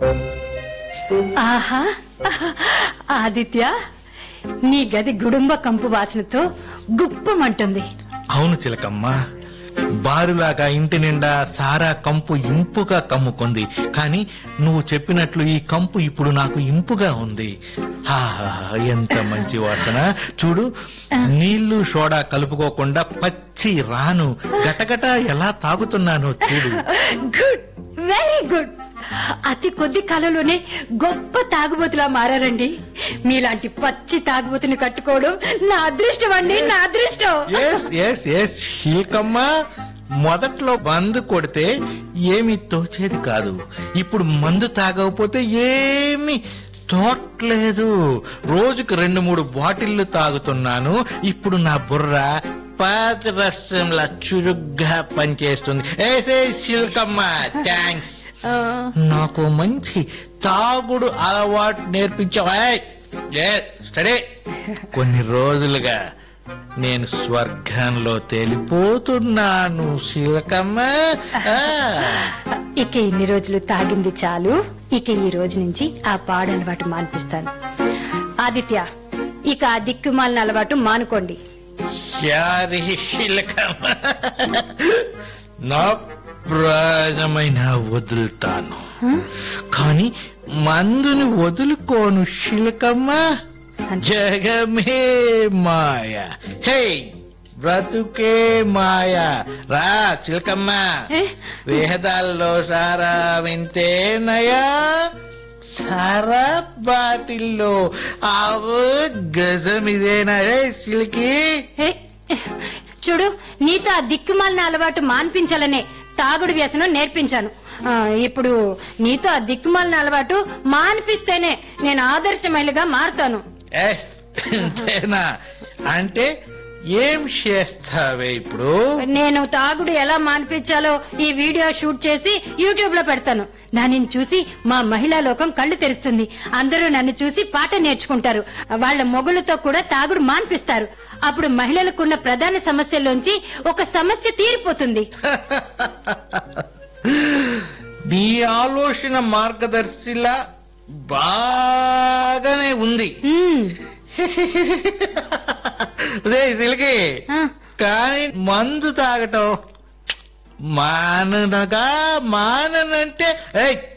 ఆహా ఆదిత్య నీ గది గుడుంబ కంపు వాసనతో గుప్పమంటుంది అవును చిలకమ్మ బారులాగా ఇంటి నిండా సారా కంపు ఇంపుగా కమ్ముకుంది కానీ నువ్వు చెప్పినట్లు ఈ కంపు ఇప్పుడు నాకు ఇంపుగా ఉంది ఆహా ఎంత మంచి వాసన చూడు నీళ్లు సోడా కలుపుకోకుండా పచ్చి రాను గటగట ఎలా తాగుతున్నానో చూడు గుడ్ వెరీ గుడ్ అతి కొద్ది కాలంలోనే గొప్ప తాగుబోతులా మారారండి మీలాంటి పచ్చి తాగుబోతుని కట్టుకోవడం నా అదృష్టం అండి నా అదృష్టం ఎస్ ఎస్ ఎస్ శీలకమ్మ మొదట్లో మందు కొడితే ఏమీ తోచేది కాదు ఇప్పుడు మందు తాగకపోతే ఏమి తోట్లేదు రోజుకు రెండు మూడు బాటిళ్లు తాగుతున్నాను ఇప్పుడు నా బుర్ర పాత రసంలా చురుగ్గా పనిచేస్తుంది ఏసే శిల్కమ్మ థ్యాంక్స్ ఆ, నాకు మంచి తాగుడు అలవాటు నేర్పించావా స్టడీ కొన్ని రోజులుగా నేను స్వర్గంలో తేలిపోతున్నాను శిలకమ్మ ఆ. ఇక ఇన్ని రోజులు తాగింది చాలు ఇక ఈ రోజు నుంచి ఆ పాడు అలవాటు మాన్పిస్తాను ఆదిత్య ఇక ఆ దిక్కుమాలిన అలవాటు మానుకోండి యారి శిలకమ్మ నా ప్రాణమైన వదులుతాను హ? కానీ మందుని వదులుకోను శిలకమ్మ జగమే మాయ హే బ్రతుకే మాయ రా చిలకమ్మ ఏ? వేదాల్లో సారా వింతేనయా సారా బాటిల్లో ఆవు గజమిదేనా ఏ సిలికి ఏ, చూడు నీతో ఆ దిక్కుమాలిన అలవాటు మాన్పించాలనే తాగుడు వ్యసనం నేర్పించాను ఆ, ఇప్పుడు నీతో ఆ దిక్కుమాలిన అలవాటు మాన్పిస్తేనే నేను ఆదర్శ మహిళగా మారుతాను ఏ, ఇంతేనా అంటే ఏం చేస్తావే ఇప్పుడు నేను తాగుడు ఎలా మాన్పించాలో ఈ వీడియో షూట్ చేసి యూట్యూబ్ లో పెడతాను దానిని చూసి మా మహిళా లోకం కళ్ళు తెరుస్తుంది అందరూ నన్ను చూసి పాట నేర్చుకుంటారు వాళ్ళ మొగుళ్ళతో కూడా తాగుడు మాన్పిస్తారు అప్పుడు మహిళలకున్న ప్రధాన సమస్యల్లోంచి ఒక సమస్య తీరిపోతుంది నీ ఆలోచన మార్గదర్శిలా బాగానే ఉంది ఉమ్, అదే సిలికి ఆ, కానీ మందు తాగటం మాననగా మాననంటే ఏయ్